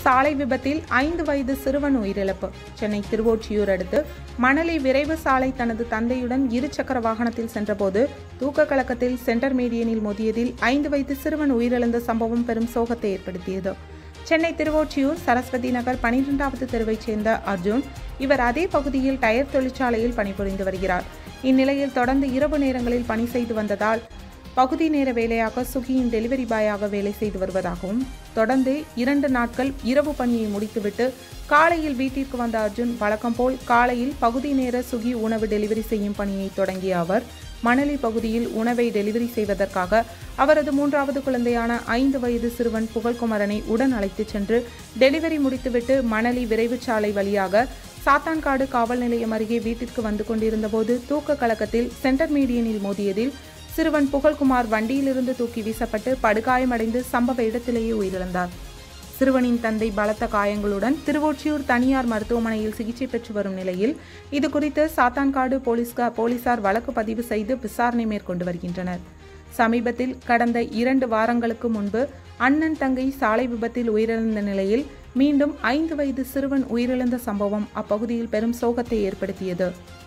சாலை விபத்தில் ஐந்து வயது சிறுவன் உயிரிழப்பு சென்னை திருவொற்றியூர் அடுத்து மணலி விரைவு சாலை தனது தந்தையுடன் இருசக்கர வாகனத்தில் சென்றபோது தூக்க கலக்கத்தில் சென்டர் மீடியனில் மோதியதில் ஐந்து வயது சிறுவன் உயிரிழந்த சம்பவம் பெரும் சோகத்தை ஏற்படுத்தியது சென்னை திருவொற்றியூர் சரஸ்வதி நகர் பனிரெண்டாவது தெருவைச் சேர்ந்த அர்ஜுன் இவர் அதே பகுதியில் டயர் தொழிற்சாலையில் பணிபுரிந்து வருகிறார் இந்நிலையில் தொடர்ந்து இரவு நேரங்களில் பணி செய்து வந்ததால் பகுதி நேர வேலையாக சுகியின் டெலிவரி பாயாக வேலை செய்து வருவதாகவும் தொடர்ந்து இரண்டு நாட்கள் இரவு பணியை முடித்துவிட்டு காலையில் வீட்டிற்கு வந்த அர்ஜுன் வழக்கம் போல் காலையில் பகுதி நேர சுகி உணவு டெலிவரி செய்யும் பணியை தொடங்கிய அவர் மணலி பகுதியில் உணவை டெலிவரி செய்வதற்காக அவரது மூன்றாவது குழந்தையான ஐந்து வயது சிறுவன் புகழ்குமரனை உடன் அழைத்துச் சென்று டெலிவரி முடித்துவிட்டு மணலி விரைவு சாலை வழியாக சாத்தான்காடு காவல் நிலையம் அருகே வீட்டிற்கு வந்து கொண்டிருந்தபோது தூக்க கலக்கத்தில் சென்டர் மீடியனில் மோதியதில் சிறுவன் புகழ்குமார் வண்டியிலிருந்து தூக்கி வீசப்பட்டு படுகாயமடைந்து சம்பவ இடத்திலேயே உயிரிழந்தார் சிறுவனின் தந்தை பலத்த காயங்களுடன் திருவொற்றியூர் தனியார் மருத்துவமனையில் சிகிச்சை பெற்று வரும் நிலையில் இதுகுறித்து சாத்தான்காடு போலீஸ்கா போலீசார் வழக்கு பதிவு செய்து விசாரணை மேற்கொண்டு வருகின்றனர் சமீபத்தில் கடந்த இரண்டு வாரங்களுக்கு முன்பு அண்ணன் தங்கை சாலை விபத்தில் உயிரிழந்த நிலையில் மீண்டும் ஐந்து வயது சிறுவன் உயிரிழந்த சம்பவம் அப்பகுதியில் பெரும் சோகத்தை ஏற்படுத்தியது